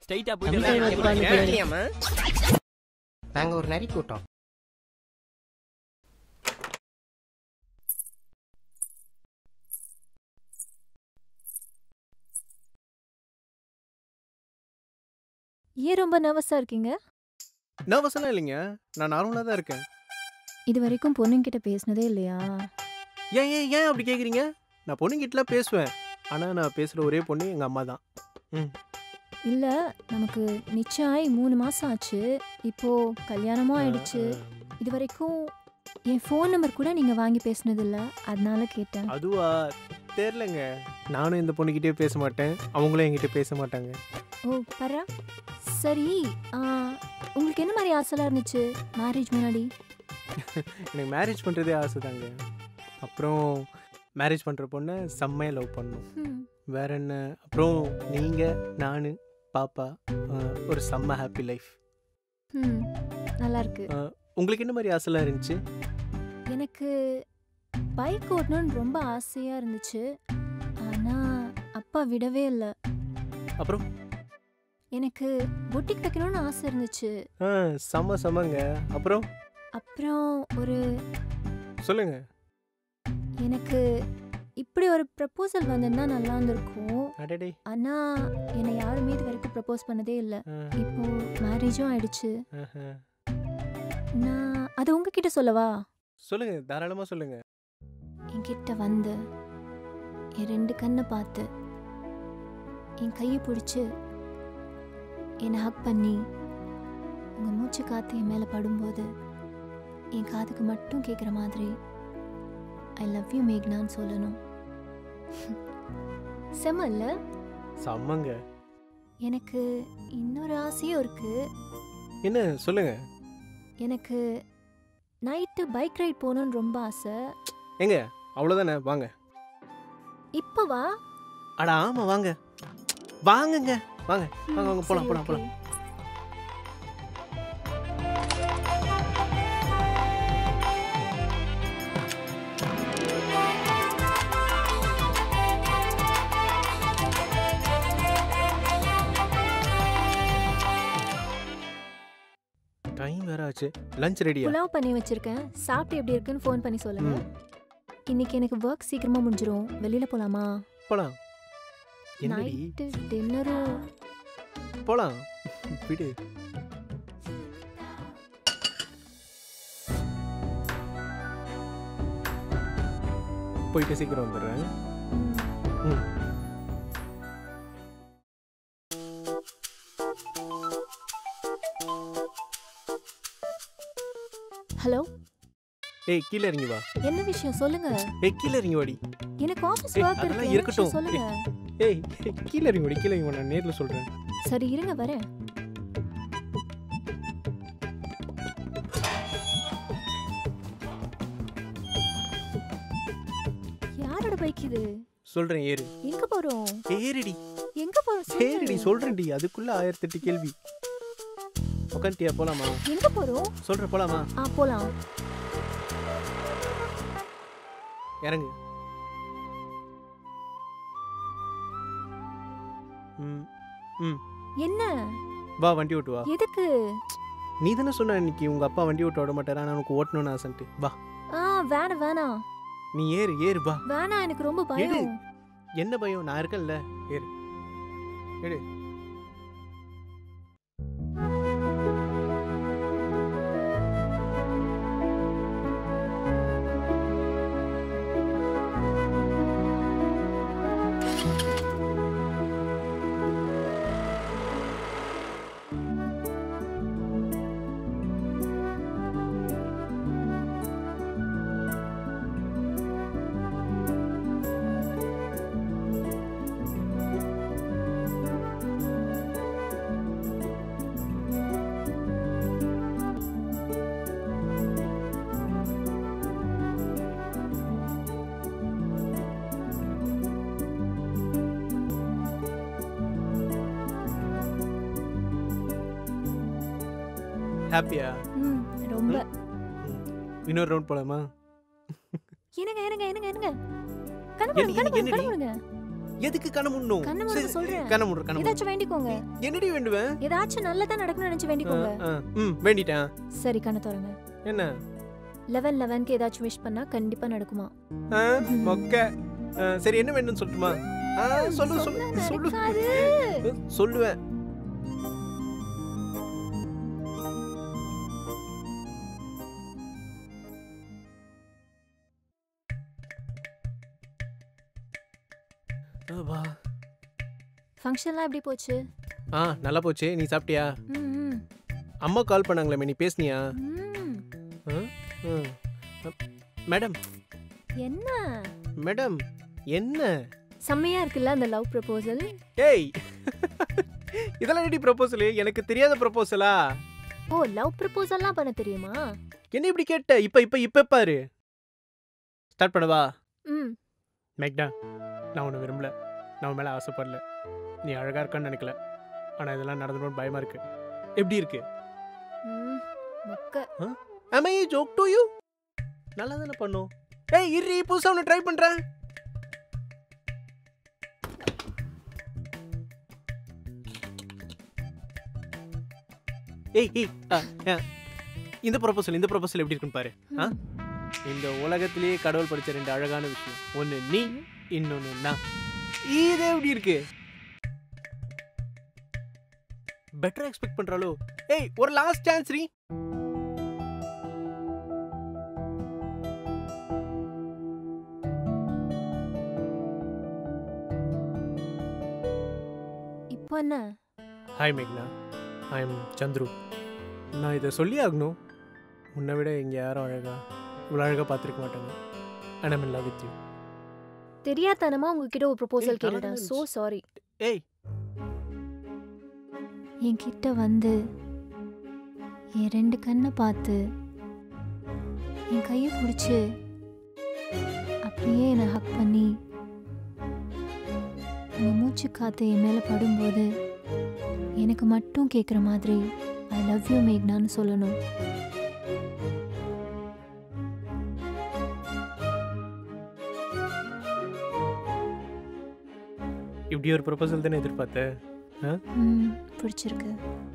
ஸ்ட்ரைட்டா தமிழ் போயிட்டு உட்கார்ந்து எல்லாம் தெரியாம கேட்கலாம். நாங்க ஒரு நரி கூட்டம் ஏன் ரொம்ப நர்வஸா இருக்கீங்க நர்வஸெல்லாம் இல்லைங்க நான் நார்மலாக தான் இருக்கேன் இது வரைக்கும் பொண்ணுங்கிட்ட பேசினதே இல்லையா ஏன் ஏன் ஏன் அப்படி கேட்குறீங்க நான் பொண்ணுங்கிட்டலாம் பேசுவேன் ஆனால் நான் பேசுகிற ஒரே பொண்ணு எங்கள் அம்மா தான் இல்ல நமக்கு நிச்சயம் ஆகி மூணு மாசம் ஆச்சு இப்போ கல்யாணமும் ஆயிடுச்சு இது வரைக்கும் என் ஃபோன் நம்பர் கூட நீங்க வாங்கி பேசினது இல்ல அதனால கேட்டேன் அதுவா தெரிலங்க நானும் இந்த பொண்ணுக்கிட்டே பேச மாட்டேன் அவங்களும் என்கிட்ட பேச மாட்டாங்க ஓ பரா சரி ஆ, உங்களுக்கு என்ன மாதிரி ஆசைலாம் இருந்துச்சு மேரேஜ் முன்னாடி எனக்கு மேரேஜ் பண்ணுறதே ஆசை தாங்க அப்புறம் மேரேஜ் பண்ணுற பொண்ணை செம்மையாக லவ் பண்ணணும் ம், வேற என்ன அப்புறம் நீங்கள் நான் பாப்பா அஹ், ஒரு செம்ம ஹாப்பி லைஃப் ம், நல்லா இருக்கு உங்களுக்கு என்ன மாதிரி ஆசைலாம் இருந்துச்சு எனக்கு பைக் ஓட்டணும்னு ரொம்ப ஆசையா இருந்துச்சு ஆனா அப்பா விடவே இல்லை அப்புறம் எனக்கு பொட்டிக் வைக்கணும்னு ஆசை இருந்துச்சு ஆ செம்ம செம்மங்க அப்புறம் அப்புறம் ஒரு சொல்லுங்க எனக்கு இப்படி ஒரு ப்ரப்போசல் வந்திருந்தா நல்லா இருந்திருக்கும் அடடே ஆனா என்னை யாருமே இது வரைக்கும் ப்ரப்போஸ் பண்ணதே இல்லை ஆ, இப்போ மேரேஜும் ஆயிடுச்சு ஆஹா. நான் அது உங்ககிட்ட சொல்லவா சொல்லுங்க தாராளமாக சொல்லுங்க என்கிட்ட வந்து என் ரெண்டு கண்ணை பார்த்து என் கையை பிடிச்சு என்னை ஹக் பண்ணி உங்கள் மூச்சு காற்று என் மேலே படும்போது என் காதுக்கு மட்டும் கேட்குற மாதிரி ஐ லவ் யூ மேக்னான்னு சொல்லணும் செம்ம இல்ல செம்மங்க எனக்கு இன்னொரு ஆசையும் இருக்கு என்ன சொல்லுங்க எனக்கு நைட்டு பைக் ரைட் போகணுன்னு ரொம்ப ஆசை எங்க அவ்வளோதானே வாங்க இப்போ வா அட ஆமா வாங்க வாங்குங்க வாங்க வாங்க வாங்க போலாம் சரி, போலாம் okay. போலாம் டைம் வேற ஆச்சு லஞ்ச் ரெடியா புலாவ் பண்ணி வச்சிருக்கேன் சாப்பிட்டு எப்படி இருக்குன்னு ஃபோன் பண்ணி சொல்லுங்க ம் இன்னைக்கு எனக்கு ஒர்க் சீக்கிரமா முடிஞ்சிரும் வெளியில போலாமா போலாம் என்னடி நைட்டு டின்னரும் போலாம் விடு போயிட்டு சீக்கிரம் வந்துடுறேன் ம். ஹலோ ஏய் கீழே இறங்கி வா என்ன விஷயம் சொல்லுங்க ஏய் கீழே இறங்கி வாடி எனக்கு ஆபீஸ் ஏய், ஒர்க் அதெல்லாம் இருக்கு என்ன இருக்கட்டும். விஷயம் சொல்லுங்க ஏய் கீழே இறங்கி வாடி கீழே இறங்கி வா நான் நேரில் சொல்கிறேன் சரி இருங்க வரேன் யாரோட பைக் இது சொல்கிறேன் ஏறு எங்க போறோம் ஏறிடி எங்க போறோம் சொல்லுங்க. ஏறிடி சொல்கிறேன்டி அதுக்குள்ளே ஆயிரத்தெட்டு கேள்வி உட்காந்துட்டியா போலாமா எங்க போறோம் சொல்கிற போலாமா ஆ போலாம் இறங்கு ம் ம் என்ன வா வண்டி ஓட்டு வா எதுக்கு நீ தானே சொன்ன இன்னைக்கு உங்கள் அப்பா வண்டி ஓட்ட விட மாட்டாரா நான் உனக்கு ஓட்டணும்னு ஆசைன்ட்டு வா ஆ வேணாம் வேணாம் நீ ஏறு ஏறு வா வேணாம் எனக்கு ரொம்ப எடு. பயம் என்ன பயம் நான் இருக்கேன்ல ஏறு எடு ஹாப்பியா ம் ரொம்ப இன்னொரு ரவுண்ட் போலாமா என்னங்க என்னங்க என்னங்க என்னங்க கண்ணு என்ன- மூடுங்க, கண்ணு என்னடி? மூடுங்க, கண்ணு மூடுங்க எதுக்கு கண்ண முன்னும் கண்ணை மூடுங்க சொல்றேன். கண்ண முடுற கண்ண மூடு. ஏதாச்சும் வேண்டிக்கோங்க என்னடி வேண்டுவேன் ஏதாச்சும் நல்லதா நடக்கணும்னு நினைச்சு வேண்டிக்கோங்க ஆ, ஆ, ம் வேண்டிட்டேன் சரி கண்ணை திறங்க என்ன லெவன் லெவன்க்கு ஏதாச்சும் விஷ் பண்ணா கண்டிப்பா நடக்குமா ஆ, மொக்க ஆ, சரி என்ன வேணும்னு சொல்லட்டுமா ஆ, சொல்லு சொல்லு சொன்னா சொல்லு நடக்காது. சொல்லுவேன் ஆ, வா ஃபங்க்ஷன்லாம் எப்படி போச்சு ஆ நல்லா போச்சு நீ சாப்பிட்டியா ம், ம். அம்மா கால் பண்ணாங்களே நீ பேசுனியா ம். ஆ? ஆ. மேடம் என்ன மேடம் என்ன செம்மையா இருக்குல்ல அந்த லவ் ப்ரப்போசல் ஏய் இதெல்லாம் எப்படி ப்ரப்போசல் எனக்கு தெரியாத ப்ரப்போசலா ஓ லவ் ப்ரப்போசல்லாம் பண்ண தெரியுமா என்ன இப்படி கேட்ட இப்ப இப்ப இப்ப பாரு ஸ்டார்ட் பண்ணவா ம் மேக்டா நான் உன்னை விரும்பல நான் உன் மேல ஆசைப்படல நீ அழகா இருக்கான்னு நினைக்கல ஆனா இதெல்லாம் நடந்துடும் பயமா இருக்கு எப்படி இருக்கு ம் மொக்க am i a joke to you நல்லா தானே பண்ணும் ஏய் இரு புதுசா ஒன்று ட்ரை பண்றேன் ஏய் ஏய் ஆ, ஆ. இந்த ப்ரொபோசல் இந்த ப்ரொபோசல் எப்படி இருக்குன்னு பாரு ஆ? இந்த உலகத்திலேயே கடவுள் படிச்ச ரெண்டு அழகான விஷயம் ஒன்னு நீ இன்னொன்னு நான் இது எப்படி இருக்கு பெட்டரா எக்ஸ்பெக்ட் பண்றாளோ ஏய் ஒரு லாஸ்ட் சான்ஸ் ரீ இப்போ என்ன ஹாய் மேக்னா ஐ எம் சந்துரு நான் இதை சொல்லி ஆகணும் உன்னை விட இங்கே யாரும் அழகா இவ்வளோ அழகாக பார்த்துருக்க மாட்டாங்க and I'm love with you தெரியாதனமா உங்ககிட்ட ஒரு ப்ரப்போசல் ஏய், நல்லா கேட்டுட்டேன் தான் சோ சாரி ஏய் என்கிட்ட வந்து என் ரெண்டு கண்ணை பார்த்து என் கையை பிடிச்சி அப்படியே என்னை ஹக் பண்ணி உங்கள் மூச்சு காற்று என் மேலே படும்போது எனக்கு மட்டும் கேட்குற மாதிரி ஐ லவ் யூ மேக்னான்னு சொல்லணும் இப்படி ஒரு ப்ரொபோசல் தானே எதிர்பார்த்த ம் பிடிச்சிருக்கு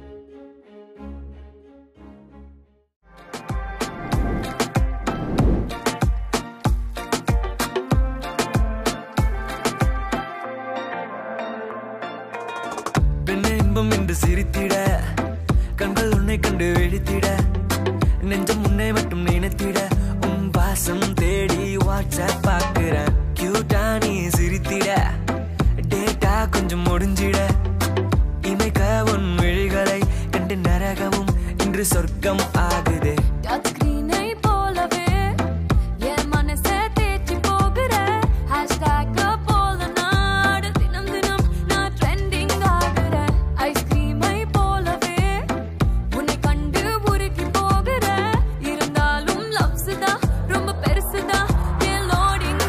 பெண்ணே இன்பம் என்று சிரித்திட கண்கள் உன்னை கண்டு வெடித்திட நெஞ்சம் உன்னை மட்டும் நினைத்திட உன் வாசம் தேடி வாட்ஸ்அப் பார்க்கிறேன் கியூட்டா நீ சிரித்திட டேட்டா கொஞ்சம் முடிஞ்சிட இமைக்க உன் விழிகளை கண்டு நரகமும் இன்று சொர்க்கம் ஆகுதே டச் ஸ்கிரீனை போலவே என் மனசை தேய்ச்சி போகிற ஹேஷ்டேக் போல நாடு தினம் தினம் நான் ட்ரெண்டிங் ஆகுற ஐஸ்கிரீமை போலவே உன்னை கண்டு உருகி போகிற இருந்தாலும் லவ்ஸ் தான் ரொம்ப பெருசு தான் என் லோடிங்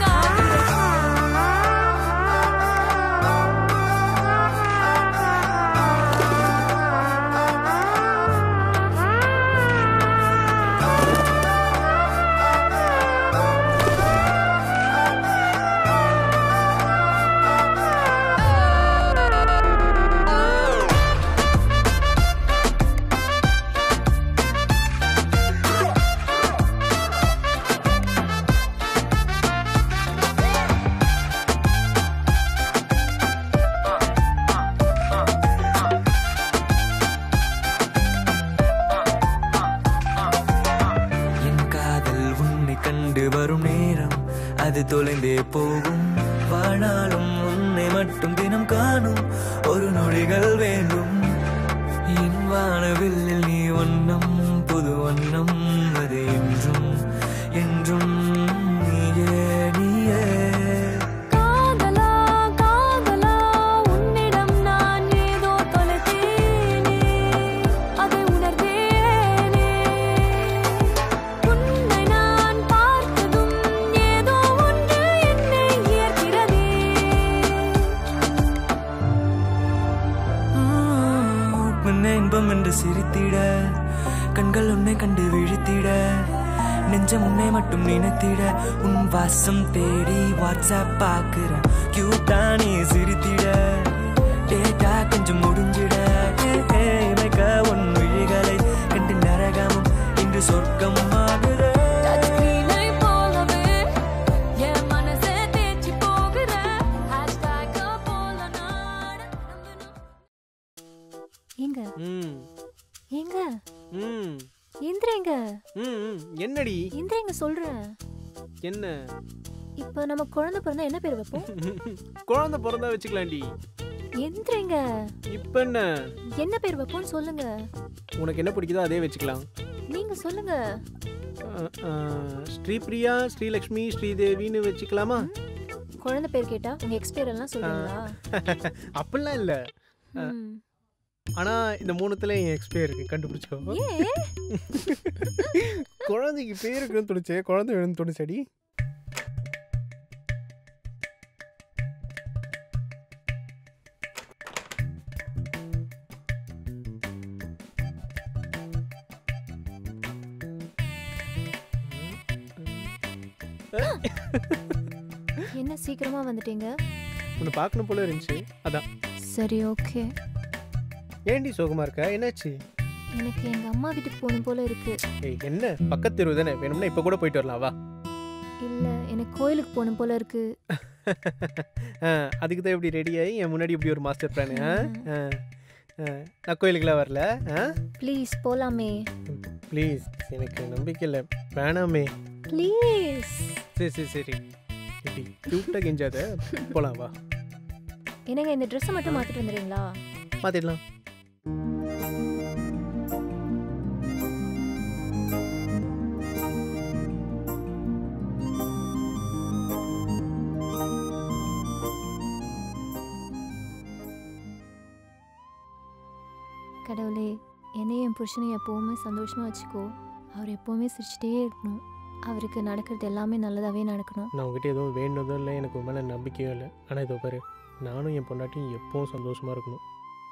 என் காதல் உன்னை கண்டு வரும் நேரம் அது தொலைந்தே போகும் வாழாலும் உன்னை மட்டும் தினம் காணும் ஒரு நொடிகள் வேண்டும் என் வானவில்லில் நீ வண்ணம் புது வண்ணம் அது என்றும் என்றும் நீயே நீயே காதலா காதலா உன்னிடம் நான் ஏதோ தொலைத்தேனே அதை உணர்ந்தேனே உன்னை நான் பார்த்ததும் ஏதோ ஒன்று என்னை ஈர்க்கிறதே உன்னை இன்பம் என்று சிரித்திட கண்கள் உன்னை கண்டு விழித்திட நெஞ்சம் உன்னை மட்டும் நினைத்திட உன் வாசம் தேடி வாட்ஸ்அப் பார்க்கிறேன் கியூட்டா நீ சிரித்திட டேட்டா கொஞ்சம் முடிஞ்சிட ஏ, ஏ, இமைக்க உன் விழிகளை கண்டு நரகமும் இன்று சொர்க்கம் ஆகுதே டச் ஸ்கிரீனை போலவே என் மனசே தேய்ச்சி போகிற ஹேஷ்டேக் போல நாட ஏங்க ம் ஏங்க ம் எந்திரேங்க ம் ம். என்னடி எந்திரேங்க சொல்றேன் என்ன இப்போ நம்ம குழந்தை பிறந்தா என்ன பேர் வைப்போம் குழந்தை பிறந்தா வச்சுக்கலாம்டி எந்திரேங்க இப்ப என்ன என்ன பேர் வைப்போம்னு சொல்லுங்க உனக்கு என்ன பிடிக்குதோ அதே வச்சுக்கலாம் நீங்க சொல்லுங்க அஹ், அஹ், ஸ்ரீபிரியா ஸ்ரீலக்ஷ்மி ஸ்ரீதேவின்னு வச்சுக்கலாமா குழந்தை பேர் கேட்டா உங்க எக்ஸ்பேர் எல்லாம் சொல்றீங்களா அப்படிலாம் இல்லை ம். ஆனா இந்த மூணுத்துல என் எக்ஸ்பே இருக்கு கண்டுபிடிச்சோ ஏன் குழந்தைக்கு பேர் இருக்குன்னு தோணுச்சே குழந்தை வேணும்னு தோணுச்சடி என்ன சீக்கிரமா வந்துட்டீங்க உன்னை பார்க்கணும் போல இருந்துச்சு அதான் சரி ஓகே ஏன்டி சோகமா இருக்க என்னாச்சு எனக்கு எங்க அம்மா வீட்டுக்கு போகணும் போல இருக்கு ஏய் என்ன பக்கத்து தெருவு தானே வேணும்னா இப்போ கூட போயிட்டு வரலாம் வா இல்ல எனக்கு கோயிலுக்கு போகணும் போல இருக்கு ஆ, அதுக்கு தான் இப்படி ரெடி ஆகி என் முன்னாடி இப்படி ஒரு மாஸ்டர் பிளானு நான் கோயிலுக்குலாம் வரல ஆ ப்ளீஸ் போலாமே ப்ளீஸ் எனக்கு நம்பிக்கை இல்லை வேணாமே ப்ளீஸ் சரி சரி சரி இப்படி க்யூட்டாக கெஞ்சாத போகலாம் வா என்னங்க இந்த ட்ரெஸ்ஸை மட்டும் மாத்திட்டு வந்துடுறீங்களா மாற்றிடலாம் கடவுளே என்னையும் என் புருஷனையும் எப்போவுமே சந்தோஷமா வச்சுக்கோ அவர் எப்போவுமே சிரிச்சிட்டே இருக்கணும் அவருக்கு நடக்கிறது எல்லாமே நல்லதாகவே நடக்கணும் நான் உங்ககிட்ட எதுவும் வேணுனதும் இல்லை எனக்கு உன் மேலே நம்பிக்கையும் இல்லை ஆனால் இதோ பாரு நானும் என் பொண்டாட்டியும் எப்பவும் சந்தோஷமாக இருக்கணும்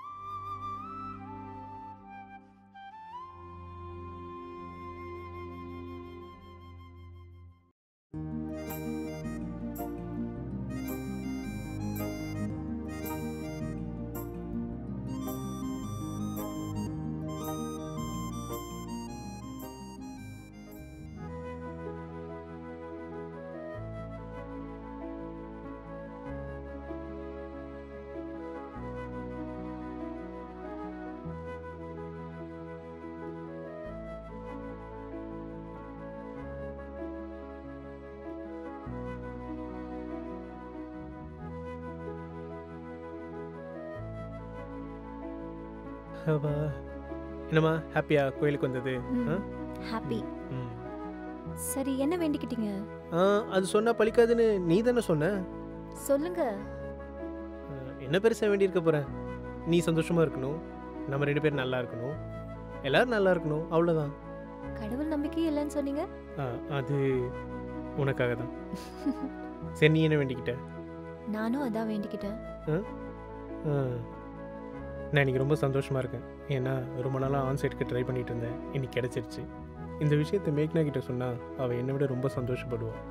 அப்பா. என்னம்மா ஹாப்பியா கோயிலுக்கு வந்தது ஆ? ஹாப்பி ம். சரி என்ன வேண்டிக்கிட்டீங்க ஆ அது சொன்னா பழிக்காதுன்னு நீ தானே சொன்ன சொல்லுங்க ஆ, என்ன பெருசாக வேண்டியிருக்க போகிறேன் நீ சந்தோஷமாக இருக்கணும் நம்ம ரெண்டு பேரும் நல்லா இருக்கணும் எல்லாரும் நல்லா இருக்கணும் அவ்வளோதான் கடவுள் நம்பிக்கை இல்லைன்னு சொன்னீங்க ஆ, அது உனக்காக தான் சரி நீ என்ன வேண்டிக்கிட்ட நானும் அதான் வேண்டிக்கிட்டேன் ஆ. நான் இன்னைக்கு ரொம்ப சந்தோஷமாக இருக்கேன் ஏன்னா ரொம்ப நாளாக ஆன்சைட்க்கு ட்ரை பண்ணிட்டு இருந்தேன் இன்னைக்கு கிடச்சிருச்சு இந்த விஷயத்தை மேக்னா கிட்ட சொன்னால் அவள் என்னை விட ரொம்ப சந்தோஷப்படுவாள்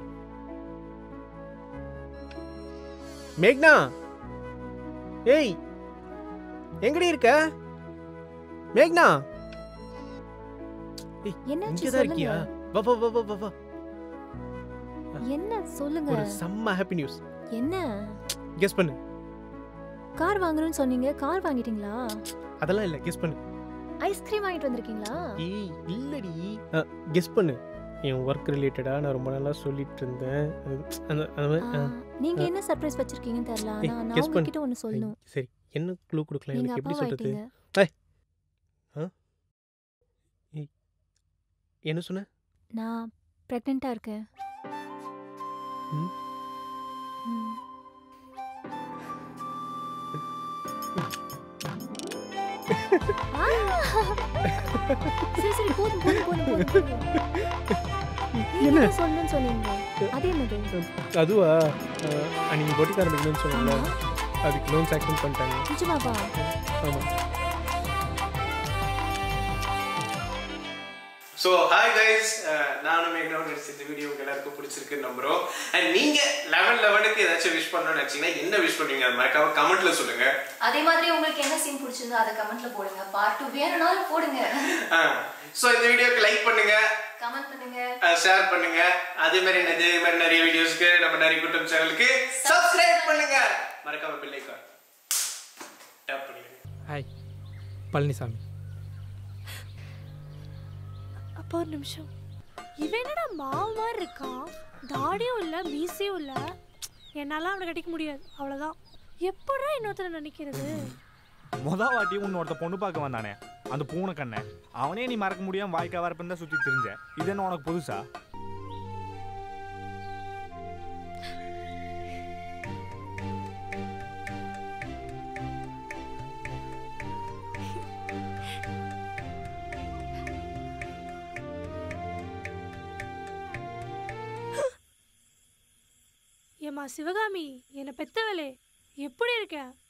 மேக்னா ஏய் எங்கடி இருக்க மேக்னா என்னாச்சு இங்கே தான் இருக்கியா சொல்லுங்க வா வா வா வா வா வா என்ன சொல்லுங்க ஒரு செம்ம ஹாப்பி நியூஸ் என்ன கெஸ் பண்ணு கார் வாங்கணும்னு சொன்னீங்க கார் வாங்கிட்டீங்களா அதெல்லாம் இல்லை கெஸ் பண்ணு ஐஸ்கிரீம் வாங்கிட்டு வந்திருக்கீங்களா ஏய் இல்லடி கெஸ் பண்ணு என் ஒர்க் ரிலேட்டடாக நான் ரொம்ப நாளாக சொல்லிட்டு இருந்தேன் அது- அந்த அந்த மாதிரி ஆ, ஆ. நீங்க ஆ. என்ன சர்ப்ரைஸ் வச்சிருக்கீங்கன்னு தெரியல ஏய், ஆனா நான் guess பண்ணு. உங்ககிட்ட ஒன்னு சொல்லணும் ஐ, சரி என்ன க்ளூ கொடுக்கலாம் நீங்க எனக்கு எப்படி அப்பா சொல்கிறது ஆயிட்டீங்க என்ன சொன்ன நான் பிரெக்னெண்டா இருக்கேன் ம். ம். ஆ! சரி சரி போதும் போதும் போதும் போதும் போதும். நீங்க என்ன? என்ன சொல்லணும்னு சொன்னீங்க அது என்னது அதுவா அஹ், அன்னைக்கு பொட்டிக்கு ஆரம்பிக்கணும்னு சொன்னல ஆமா அதுக்கு லோன் சாங்ஷன் பண்ணிட்டாங்க நிஜமாவா ஆமாம் ஸோ ஹாய் கைஸ் நானும் மேக்னோ நடிச்ச இந்த வீடியோ உங்க எல்லாருக்கும் பிடிச்சிருக்குன்னு நம்புறோம் அண்ட் நீங்க லெவன் லெவனுக்கு ஏதாச்சும் விஷ் பண்ணணும்னு நினைச்சீங்கன்னா என்ன விஷ் பண்ணுவீங்க அது மறக்காம கமெண்ட்ல சொல்லுங்க அதே மாதிரி உங்களுக்கு என்ன சீன் பிடிச்சிருந்தோ அதை கமெண்ட்ல போடுங்க பார்ட் டூ வேணும்னாலும் போடுங்க ஸோ இந்த வீடியோக்கு லைக் பண்ணுங்க கமெண்ட் பண்ணுங்க ஷேர் பண்ணுங்க அதே மாதிரி என்ன இதே மாதிரி நிறைய வீடியோஸ்க்கு நம்ம நிறைய குட்டம் சேனலுக்கு சப்ஸ்கிரைப் பண்ணுங்க மறக்காம பெல் ஐக்கான் டேப் பண்ணுங்க ஹாய் பழனிசாமி அப்போ ஒரு நிமிஷம் இவன் என்னடா மாவு மாதிரி இருக்கான் தாடியும் இல்லை மீசையும் இல்லை என்னால அவனை கட்டிக்க முடியாது அவ்வளோதான் எப்படா இன்னொருத்தரை நினைக்கிறது மொத வாட்டி உன்னை ஒருத்த பொண்ணு பார்க்க வந்தானே அந்த பூனை கண்ணை அவனே நீ மறக்க முடியாம வாய்க்கா வரப்பன் தான் சுத்தி தெரிஞ்ச இது என்ன உனக்கு புதுசா ஏம்மா சிவகாமி என்னை பெத்தவளே எப்படி இருக்க